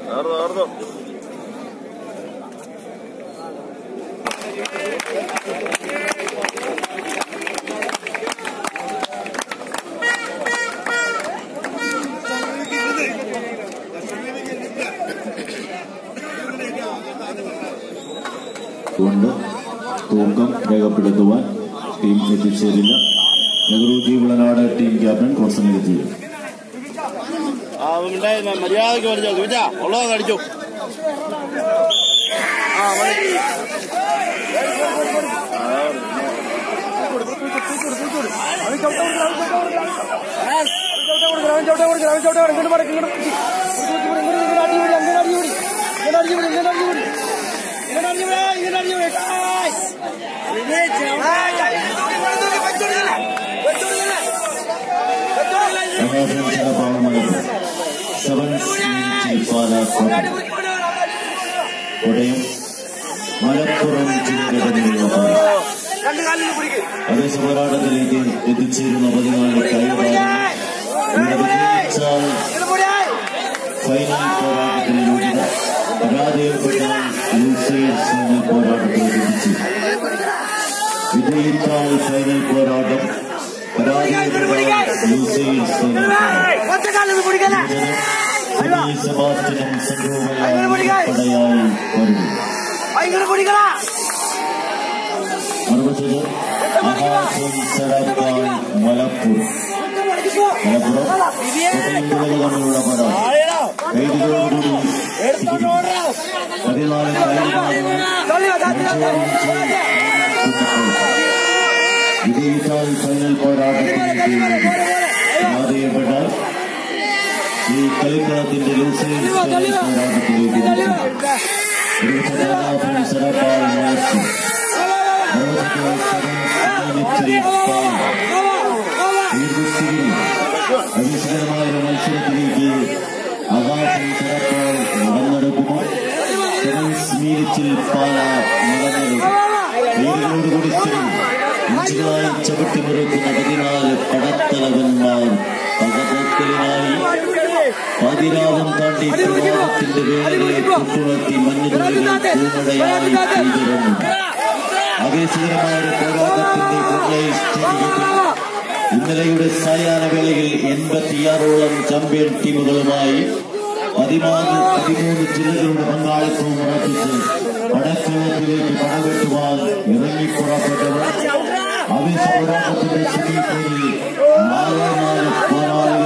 ആർന്നു ആർന്നു കൊണ്ട് തൂക്കം രേഖപ്പെടുത്തുവാൻ ടീം എത്തിച്ചേരില്ല നെഹ്റുജി വിളനാട് ടീം ക്യാപ്റ്റൻ കോൺസെൻട്രേറ്റ് ചെയ്യും ആ ഉണ്ടായി മര്യാദക്ക് പഠിച്ചോ ചോദിച്ചാ ഉള്ളത് കടിച്ചു ആ മതി പ്രകാശിച്ച പാവമലപ്പുറം സെവൻസ് മിനിറ്റ് പാല കോട്ടയം കോട്ടയം മലപ്പുറം ജില്ലയുടെ നിലവാരം അതേ പോരാട്ടത്തിലേക്ക് എത്തിച്ചേരുന്ന പതിനാല് കൈവാണ് വിജയിച്ചാൽ ഫൈനൽ പോരാട്ടത്തിൽ യോഗ്യത പരാജയപ്പെട്ടാൽ യൂസേഴ്സ് ഫൈനൽ പോരാട്ടത്തിലേക്ക് എത്തിച്ചു വിജയിച്ചാൽ ഫൈനൽ പോരാട്ടം പരാജയപ്പെട്ടാൽ യൂസേഴ്സ് ഫൈനൽ പോരാട്ടം സെമി സെബാസ്റ്റ്യനും സംഘവുമായി പടയായി വരുന്നു മറുവശത്ത് മഹാസും സരപ്പാൽ മലപ്പുറം മലപ്പുറം കോട്ടയം ജില്ലകൾ തമ്മിലുള്ള പോരാട്ടം വൈദ്യുതിയോടുകൂടി പതിനാല് വിജയിച്ചാൽ ഫൈനൽ പോരാട്ടത്തിലേക്ക് പരാജയപ്പെട്ടാൽ ഈ കളിക്കളത്തിന്റെ ലൂസേഴ്സ് ഫൈനൽ പോരാട്ടത്തിലേക്ക് ഇരുപത്തിനാലാം സരപ്പാൽ മത്സരം അവിസ്മരമായ ഒരു മത്സരത്തിലേക്ക് ആകാശം ചിറപ്പോൾ നടന്നെടുക്കുന്നു സെവൻസ് മീരിച്ചിൽ പാല നടന്നെടുക്കും പേരുകളോടുകൂടി സ്ഥിരം ഇഞ്ചുകളായി ചവിട്ടിമുറുക്കുന്ന പതിനാല് പടത്തലവന്മാർ പകതക്കലിനായി പതിരാവം താണ്ടി പ്രഭാതത്തിന്റെ വേളകളെ തൊട്ടുണർത്തി മഞ്ഞുതുള്ളികൾ പൂമഴയായി പെയ്തിറങ്ങും ആവേശകരമായ ഒരു പോരാട്ടത്തിന്റെ മുകളിൽ സ്റ്റേഡിയത്തിൽ ഇന്നലെയുടെ സായാഹ്ന വേളയിൽ എൺപത്തിയാറോളം ചാമ്പ്യൻ ടീമുകളുമായി പതിനാല് പതിമൂന്ന് ജില്ലകളുടെ പങ്കാളിത്തവും ഉറപ്പിച്ച് പടക്കളത്തിലേക്ക് പടവെട്ടുവാൻ ഇറങ്ങി പുറപ്പെട്ടവർ ആവേശ പോരാട്ടത്തിന്റെ സെമിഫൈനലിൽ നാല് നാല് പോരാളി